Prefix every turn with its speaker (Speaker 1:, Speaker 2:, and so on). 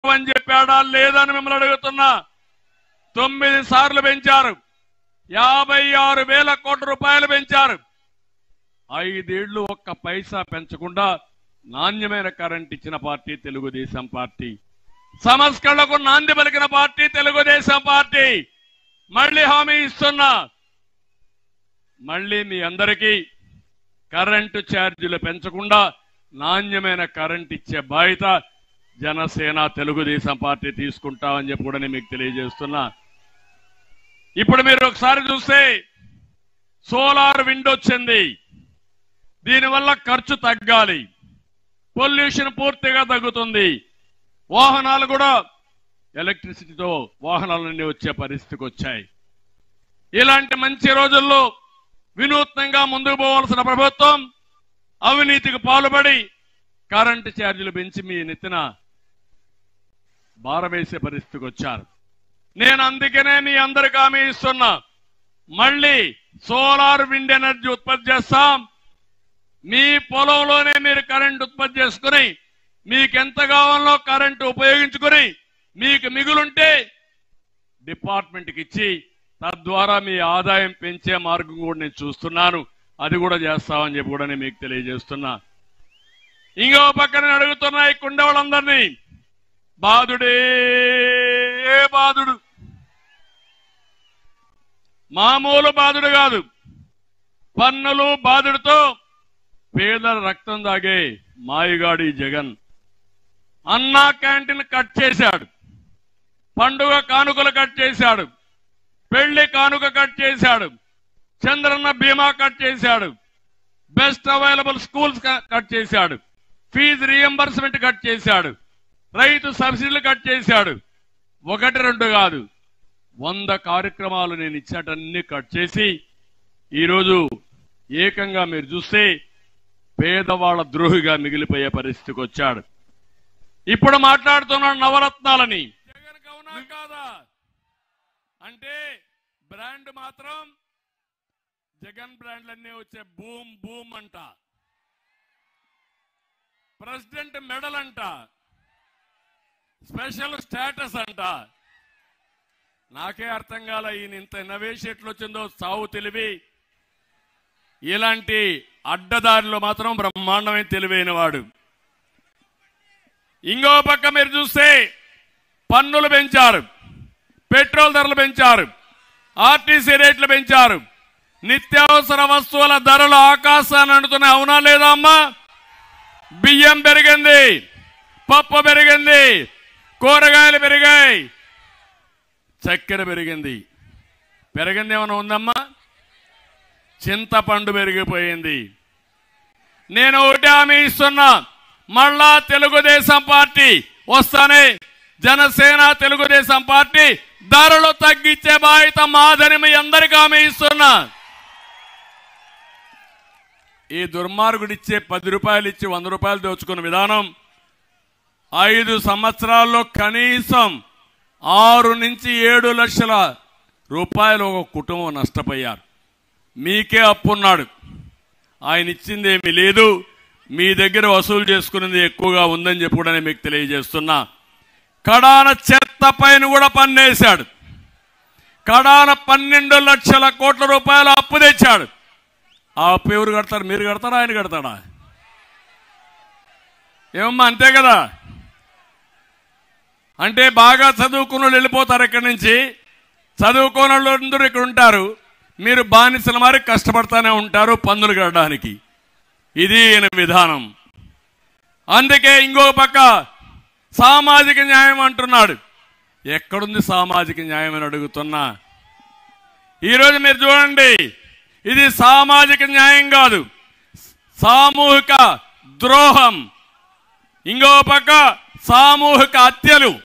Speaker 1: అని చెప్పాడా లేదని మిమ్మల్ని అడుగుతున్నా తొమ్మిది సార్లు పెంచారు యాభై ఆరు వేల కోట్ల రూపాయలు పెంచారు ఐదేళ్లు ఒక్క పైసా పెంచకుండా నాణ్యమైన కరెంట్ ఇచ్చిన పార్టీ తెలుగుదేశం పార్టీ సంస్కరణలకు నాంది పలికిన పార్టీ తెలుగుదేశం పార్టీ మళ్ళీ హామీ ఇస్తున్నా మళ్ళీ మీ అందరికీ కరెంటు ఛార్జీలు పెంచకుండా నాణ్యమైన కరెంట్ ఇచ్చే బాధ్యత జనసేన తెలుగుదేశం పార్టీ తీసుకుంటామని చెప్పి కూడా నేను మీకు తెలియజేస్తున్నా ఇప్పుడు మీరు ఒకసారి చూస్తే సోలార్ విండ్ వచ్చింది దీనివల్ల ఖర్చు తగ్గాలి పొల్యూషన్ పూర్తిగా తగ్గుతుంది వాహనాలు కూడా ఎలక్ట్రిసిటీతో వాహనాలన్నీ వచ్చే పరిస్థితికి వచ్చాయి ఇలాంటి మంచి రోజుల్లో వినూత్నంగా ముందుకు పోవాల్సిన ప్రభుత్వం అవినీతికి పాల్పడి కరెంటు ఛార్జీలు పెంచి మీ నెత్తిన భారమేసే పరిస్థితికి వచ్చారు నేను అందుకనే మీ అందరికి హామీ ఇస్తున్నా మళ్ళీ సోలార్ విండ్ ఎనర్జీ ఉత్పత్తి చేస్తాం మీ పొలంలోనే మీరు కరెంట్ ఉత్పత్తి చేసుకుని మీకు ఎంత కావాలో కరెంటు ఉపయోగించుకుని మీకు మిగులుంటే డిపార్ట్మెంట్కి ఇచ్చి తద్వారా మీ ఆదాయం పెంచే మార్గం కూడా నేను చూస్తున్నాను అది కూడా చేస్తామని చెప్పి కూడా నేను మీకు తెలియజేస్తున్నా ఇంకో పక్కన నేను అడుగుతున్నా ఈ కుండ వాళ్ళందరినీ బాధుడే బాధుడు మామూలు బాధుడు కాదు పన్నులు బాధుడితో పేదల రక్తం దాగే మాయగాడి జగన్ అన్నా క్యాంటీన్ కట్ చేశాడు పండుగ కానుకలు కట్ చేశాడు పెళ్లి కానుక కట్ చేశాడు చంద్రన్న బీమా కట్ చేశాడు బెస్ట్ అవైలబుల్ స్కూల్స్ క- కట్ చేశాడు ఫీజు రియంబర్స్మెంట్ కట్ చేశాడు రైతు సబ్సిడీలు కట్ చేశాడు ఒకటి రెండు కాదు వంద కార్యక్రమాలు నేను ఇచ్చేటన్ని కట్ చేసి ఈరోజు ఏకంగా మీరు చూస్తే పేదవాళ్ల ద్రోహిగా మిగిలిపోయే పరిస్థితికి వచ్చాడు ఇప్పుడు మాట్లాడుతున్నాడు నవరత్నాలని జగన్ అవునా కాదా అంటే బ్రాండ్ మాత్రం జగన్ బ్రాండ్లన్నీ వచ్చే బూమ్ బూమ్ అంట ప్రెసిడెంట్ మెడల్ అంట స్పెషల్ స్టేటస్ అంట నాకే అర్థం కాల ఈయన ఇంత నవేష్ ఎట్లు వచ్చిందో సావు తెలివి ఇలాంటి అడ్డదారిలో మాత్రం బ్రహ్మాండమైన తెలివైన వాడు ఇంకో పక్క మీరు చూస్తే పన్నులు పెంచారు పెట్రోల్ ధరలు పెంచారు ఆర్టీసీ రేట్లు పెంచారు నిత్యావసర వస్తువుల ధరలు ఆకాశాన్ని అంటున్నాయి అవునా లేదా అమ్మా బియ్యం పెరిగింది పప్పు పెరిగింది కూరగాయలు పెరిగాయి చక్కెర పెరిగింది పెరిగింది ఏమైనా ఉందమ్మా చింతపండు పెరిగిపోయింది నేను ఒకటి హామీ ఇస్తున్నా మళ్ళా తెలుగుదేశం పార్టీ వస్తానే జనసేన తెలుగుదేశం పార్టీ ధరలు తగ్గించే బాధ్యత మాదని మీ అందరికీ హామీ ఇస్తున్నా ఈ దుర్మార్గుడు ఇచ్చే పది రూపాయలు ఇచ్చి వంద రూపాయలు దోచుకున్న విధానం ఐదు సంవత్సరాల్లో కనీసం ఆరు నుంచి ఏడు లక్షల రూపాయలు ఒక కుటుంబం నష్టపోయారు మీకే అప్పున్నాడు ఆయన ఇచ్చింది ఏమీ లేదు మీ దగ్గర వసూలు చేసుకునేది ఎక్కువగా ఉందని చెప్పి కూడా నేను మీకు తెలియజేస్తున్నా కడాన చెత్త పైన కూడా పన్నేశాడు కడాన పన్నెండు లక్షల కోట్ల రూపాయలు అప్పు తెచ్చాడు ఆ అప్పు ఎవరు కడతారు మీరు కడతారా ఆయన కడతాడా ఏమమ్మా అంతే కదా అంటే బాగా చదువుకున్న వాళ్ళు వెళ్ళిపోతారు ఇక్కడి నుంచి చదువుకోని వాళ్ళు అందరూ ఇక్కడ ఉంటారు మీరు బానిసల మరి కష్టపడతానే ఉంటారు పన్నులు కట్టడానికి ఇది ఈయన విధానం అందుకే ఇంకో పక్క సామాజిక న్యాయం అంటున్నాడు ఎక్కడుంది సామాజిక న్యాయం అని అడుగుతున్నా ఈరోజు మీరు చూడండి ఇది సామాజిక న్యాయం కాదు సామూహిక ద్రోహం ఇంకో పక్క సామూహిక హత్యలు